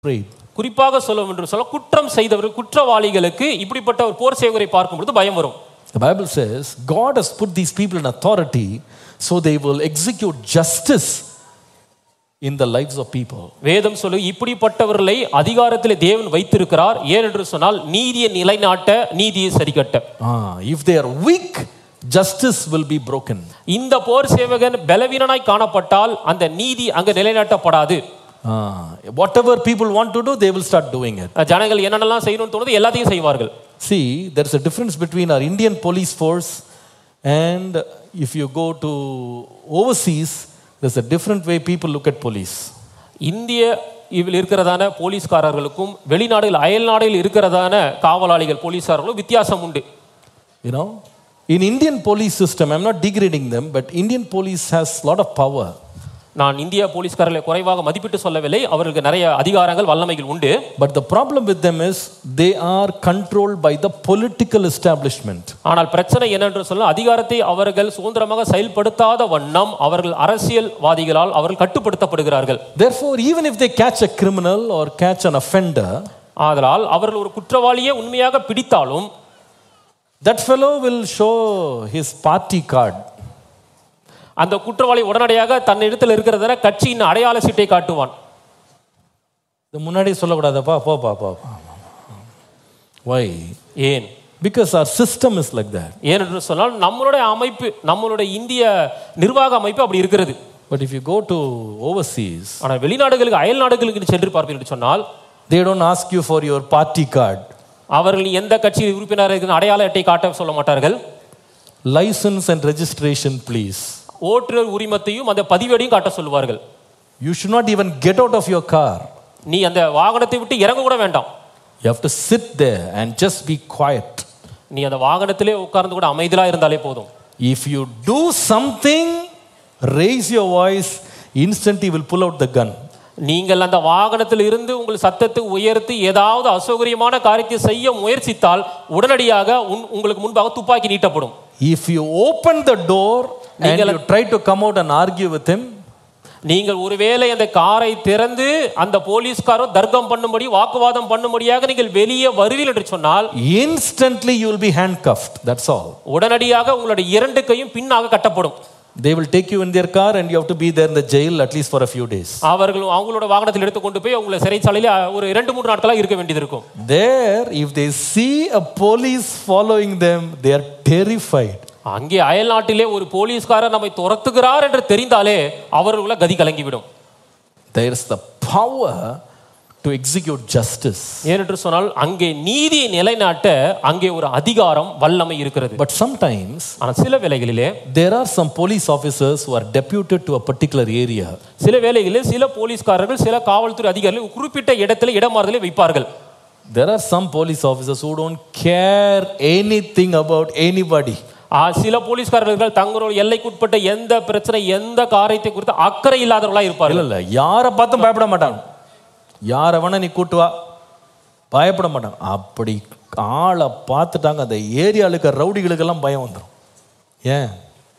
afraid. குறிப்பாக சொல்லும் என்று சொல்ல குற்றம் செய்தவர் குற்றவாளிகளுக்கு இப்படிப்பட்ட ஒரு போர் சேவகரை பார்க்கும் பொழுது பயம் வரும் The Bible says God has put these people in authority so they will execute justice in the lives of people. வேதம் சொல்லு இப்படிப்பட்டவர்களை அதிகாரத்திலே தேவன் வைத்திருக்கிறார் ஏனென்று சொன்னால் நீதியை நிலைநாட்ட நீதியை சரிக்கட்ட Ah, if they are weak, justice will be broken. இந்த போர் சேவகன் பலவீனனாய் காணப்பட்டால் அந்த நீதி அங்க நிலைநாட்டப்படாது Ah, whatever people want to do, they will start doing it. ஜனங்கள் என்னென்னலாம் செய்யணும்னு தோணுது எல்லாத்தையும் செய்வார்கள் See, there's a difference between our Indian police force and if you go to overseas, there's a different way people look at police. இந்திய இதில் இருக்கிறதான போலீஸ்காரர்களுக்கும் வெளிநாடுகள் அயல் நாடுகளில் இருக்கிறதான காவலாளிகள் போலீஸ்காரர்களும் வித்தியாசம் உண்டு You know, in Indian police system, I'm not degrading them, but Indian police has a lot of power. நான் இந்திய போலீஸ்காரர்களை குறைவாக மதிப்பிட்டு சொல்லவில்லை அவர்களுக்கு நிறைய அதிகாரங்கள் வல்லமைகள் உண்டு But the problem with them is they are controlled by the political establishment. ஆனால் பிரச்சனை என்னென்று சொல்ல அதிகாரத்தை அவர்கள் சுதந்திரமாக செயல்படுத்தாத வண்ணம் அவர்கள் அரசியல்வாதிகளால் அவர்கள் கட்டுப்படுத்தப்படுகிறார்கள் Therefore, even if they catch a criminal or catch an offender, ஆதலால் அவர்கள் ஒரு குற்றவாளியை உண்மையாக பிடித்தாலும் that fellow will show his party card. அந்த குற்றவாளி உடனடியாக தன்னிடத்தில் இருக்கிறதான கட்சியின் அடையாள சீட்டை காட்டுவான் இது முன்னாடி சொல்லக்கூடாதப்பா போப்பா போ வை ஏன் because our system is like that ஏனென்று சொன்னால் நம்மளுடைய அமைப்பு நம்மளுடைய இந்திய நிர்வாக அமைப்பு அப்படி இருக்கிறது but if you go to overseas ஆனால் வெளிநாடுகளுக்கு அயல் நாடுகளுக்கு சென்று பார்ப்பீர்கள் என்று சொன்னால் they don't ask you for your party card அவர்கள் எந்த கட்சியில் உறுப்பினராக இருக்கிற அடையாள அட்டை காட்ட சொல்ல மாட்டார்கள் license and registration please ஓட்டுநர் உரிமத்தையும் அந்த பதிவேடையும் காட்ட சொல்லுவார்கள் you should not even get out of your car நீ அந்த வாகனத்தை விட்டு இறங்க கூட வேண்டாம் you have to sit there and just be quiet நீ அந்த வாகனத்திலே உட்கார்ந்து கூட அமைதியா இருந்தாலே போதும் if you do something raise your voice instantly will pull out the gun நீங்கள் அந்த வாகனத்தில் இருந்து உங்கள் சத்தத்தை உயர்த்தி ஏதாவது அசௌகரியமான காரியத்தை செய்ய முயற்சித்தால் உடனடியாக உன்- உங்களுக்கு முன்பாக துப்பாக்கி நீட்டப்படும் if you open the door and நீங்கள்- you try to come out and argue with him நீங்கள் ஒருவேளை அந்த காரை திறந்து அந்த போலீஸ்காரோ தர்க்கம் பண்ணும்படி வாக்குவாதம் பண்ணும்படியாக நீங்கள் வெளியே வருவீர்கள் என்று சொன்னால் instantly you will be handcuffed that's all உடனடியாக உங்களுடைய இரண்டு கையும் பின்னாக கட்டப்படும் they will take you in their car and you have to be there in the jail at least for a few days அவர்கள் அவங்களோட வாகனத்தில் எடுத்துக்கொண்டு போய் உங்களை சிறைச்சாலையில் ஒரு இரண்டு மூன்று நாட்களாக இருக்க வேண்டியது இருக்கும் there if they see a police following them they are terrified அங்கே அயல் நாட்டிலே ஒரு போலீஸ்காரர் நம்மை துரத்துகிறார் என்று தெரிந்தாலே அவர்களுக்குள்ள கதி கலங்கிவிடும் there is the power to execute justice ஏனென்று சொன்னால் அங்கே நீதியை நிலைநாட்ட அங்கே ஒரு அதிகாரம் வல்லமை இருக்கிறது but sometimes ஆனால் சில வேளைகளிலே there are some police officers who are deputed to a particular area சில வேளைகளில் சில போலீஸ்காரர்கள் சில காவல்துறை அதிகாரிகள் ஒரு குறிப்பிட்ட இடத்துல இடமாறுதலை வைப்பார்கள் there are some police officers who don't care anything about anybody ஆ, சில போலீஸ்காரர்கள் தங்களோட எல்லைக்குட்பட்ட எந்த பிரச்சனை எந்த காரியத்தை குறித்து அக்கறை இல்லாதவர்களா இருப்பார்கள் இல்ல இல்ல யாரை பார்த்தும் பயப்பட மாட்டாங்க யாரை வேணா நீ கூட்டு வா பயப்பட மாட்டாங்க அப்படி ஆளை பார்த்துட்டாங்க அந்த ஏரியாவில் இருக்கிற ரவுடிகளுக்கெல்லாம் பயம் வந்துடும் ஏன்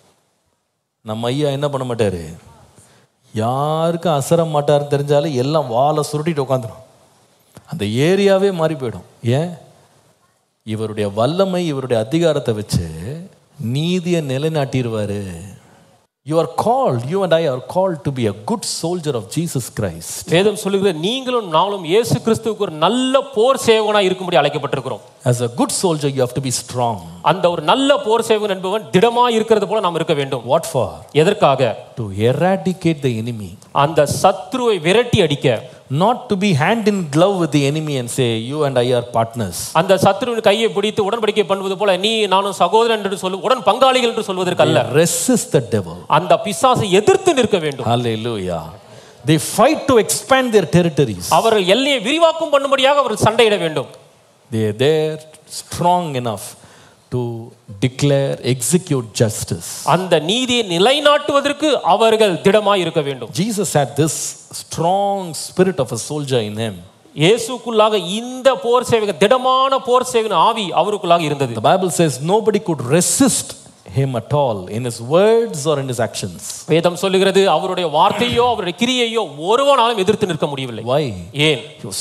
நம்ம ஐயா என்ன பண்ண மாட்டாரு யாருக்கும் அசர மாட்டாருன்னு தெரிஞ்சாலும் எல்லாம் வாழை சுருட்டிட்டு உட்காந்துரும் அந்த ஏரியாவே மாறி போயிடும் ஏன் இவருடைய வல்லமை இவருடைய அதிகாரத்தை வச்சு நீதியை நிலைநாட்டிடுவாரு you are called you and I are called to be a good soldier of Jesus Christ வேதம் சொல்லுகிறது நீங்களும் நானும் இயேசு கிறிஸ்துவுக்கு ஒரு நல்ல போர் சேவகனா இருக்கும்படி அழைக்கப்பட்டிருக்கிறோம் As a good soldier, you have to be strong. அந்த ஒரு நல்ல போர் சேவகன் என்பவன் திடமா இருக்கிறது போல நாம் இருக்க வேண்டும் What for? எதற்காக To eradicate the enemy. அந்த சத்ருவை விரட்டி அடிக்க Not to be hand in glove with the enemy and say, You and I are partners. அந்த சத்ருவின் கையை பிடித்து உடன்படிக்கை பண்ணுவது போல நீ நானும் சகோதரன் என்று சொல்லு உடன் பங்காளிகள் என்று சொல்வதற்கு அல்ல Resist the devil. அந்த பிசாசை எதிர்த்து நிற்க வேண்டும் Hallelujah. They fight to expand their territories. அவர்கள் எல்லையை விரிவாக்கம் பண்ணும்படியாக அவர்கள் சண்டையிட வேண்டும் They are there strong enough to declare, execute justice. அந்த நீதியை நிலைநாட்டுவதற்கு அவர்கள் திடமாய் இருக்க வேண்டும் Jesus had this strong spirit of a soldier in him. இயேசுக்குள்ளாக இந்த போர் சேவக திடமான போர் சேவகன் ஆவி அவருக்குள்ளாக இருந்தது The Bible says nobody could resist him at all in his words or in his actions. வேதம் சொல்லுகிறது அவருடைய வார்த்தையோ அவருடைய கிரியையோ ஒருவனாலும் எதிர்த்து நிற்க முடியவில்லை Why? ஏன் He was